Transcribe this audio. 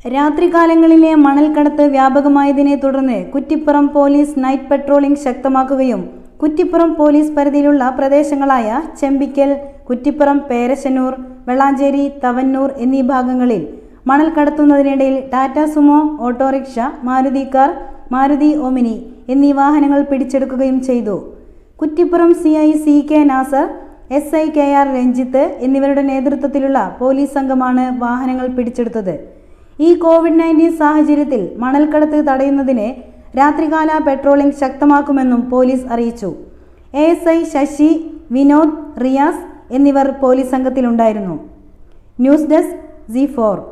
രാത്രികാലങ്ങളിലെ മണൽക്കടത്ത് വ്യാപകമായതിനെ തുടർന്ന് കുറ്റിപ്പുറം പോലീസ് നൈറ്റ് പെട്രോളിംഗ് ശക്തമാക്കുകയും കുറ്റിപ്പുറം പോലീസ് പരിധിയിലുള്ള പ്രദേശങ്ങളായ ചെമ്പിക്കൽ കുറ്റിപ്പുറം പേരശന്നൂർ വെള്ളാഞ്ചേരി തവന്നൂർ എന്നീ ഭാഗങ്ങളിൽ മണൽ കടത്തുന്നതിനിടയിൽ Tata Sumo auto rickshaw Maruti car Maruti Omni എന്നീ വാഹനങ്ങൾ പിടിച്ചെടുക്കുകയും ചെയ്തു Kuttippuram C I C K Nasar S I K R Ranjith എന്നിവരുടെ നേതൃത്വത്തിലുള്ള പോലീസ് സംഘമാണ് വാഹനങ്ങൾ പിടിച്ചെടുത്തത് ഈ കോവിഡ് നയൻറ്റീൻ സാഹചര്യത്തിൽ മണൽക്കടത്ത് തടയുന്നതിന് രാത്രികാല പെട്രോളിംഗ് ശക്തമാക്കുമെന്നും പോലീസ് അറിയിച്ചു A S I Sasi Vinod Riyas എന്നിവർ പോലീസ് സംഘത്തിലുണ്ടായിരുന്നു ന്യൂസ് ഡെസ്ക് ജി ഫോർ